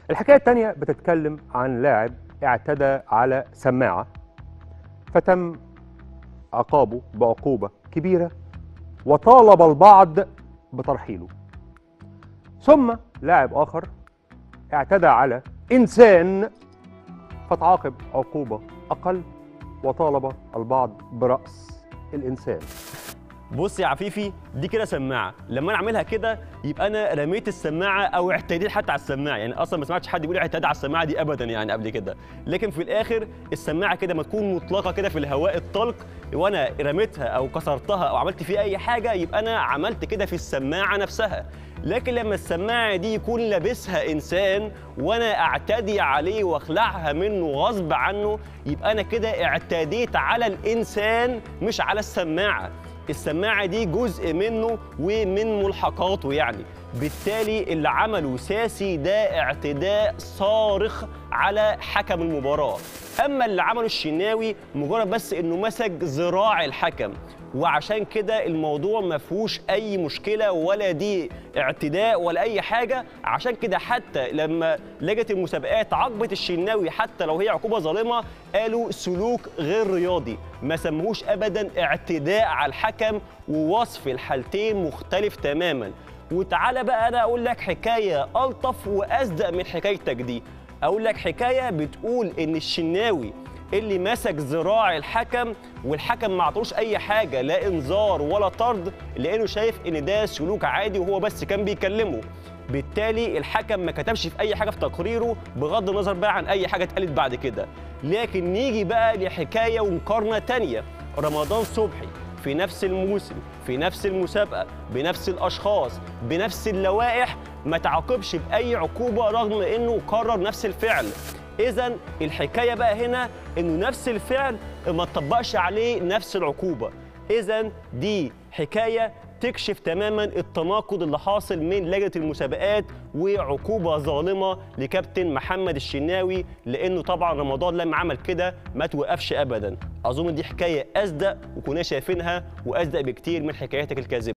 الحكايه الثانيه بتتكلم عن لاعب اعتدى على سماعه فتم عقابه بعقوبه كبيره وطالب البعض بترحيله ثم لاعب اخر اعتدى على انسان فتعاقب عقوبه اقل وطالب البعض براس الانسان بص يا عفيفي دي كده سماعه لما انا اعملها كده يبقى انا رميت السماعه او اعتديت حتى على السماعه يعني اصلا ما سمعتش حد بيقول اعتدى على السماعه دي ابدا يعني قبل كده لكن في الاخر السماعه كده ما تكون مطلقه كده في الهواء الطلق وانا رميتها او كسرتها او عملت فيه اي حاجه يبقى انا عملت كده في السماعه نفسها لكن لما السماعه دي يكون لابسها انسان وانا اعتدي عليه واخلعها منه غصب عنه يبقى انا كده اعتديت على الانسان مش على السماعه السماعه دي جزء منه ومن ملحقاته يعني بالتالي اللي عمله ساسي ده اعتداء صارخ على حكم المباراه اما اللي عمله الشناوي مجرد بس انه مسك ذراع الحكم وعشان كده الموضوع ما فيهوش اي مشكله ولا دي اعتداء ولا اي حاجه عشان كده حتى لما لجنه المسابقات عاقبت الشناوي حتى لو هي عقوبه ظالمه قالوا سلوك غير رياضي ما سموهوش ابدا اعتداء على الحكم ووصف الحالتين مختلف تماما وتعالى بقى انا اقول لك حكايه الطف واصدق من حكايتك دي اقول لك حكايه بتقول ان الشناوي اللي مسك ذراع الحكم والحكم ما عطوش اي حاجه لا انذار ولا طرد لانه شايف ان ده سلوك عادي وهو بس كان بيكلمه بالتالي الحكم ما كتبش في اي حاجه في تقريره بغض النظر بقى عن اي حاجه اتقالت بعد كده لكن نيجي بقى لحكايه ومقارنه تانية رمضان صبحي في نفس الموسم في نفس المسابقه بنفس الاشخاص بنفس اللوائح ما تعاقبش باي عقوبه رغم انه قرر نفس الفعل اذا الحكايه بقى هنا انه نفس الفعل ما تطبقش عليه نفس العقوبه اذا دي حكايه تكشف تماما التناقض اللي حاصل من لجنه المسابقات وعقوبه ظالمه لكابتن محمد الشناوي لانه طبعا رمضان لما عمل كده ما توقفش ابدا اظن دي حكايه اصدق وكنا شايفينها واصدق بكتير من حكاياتك الكاذبه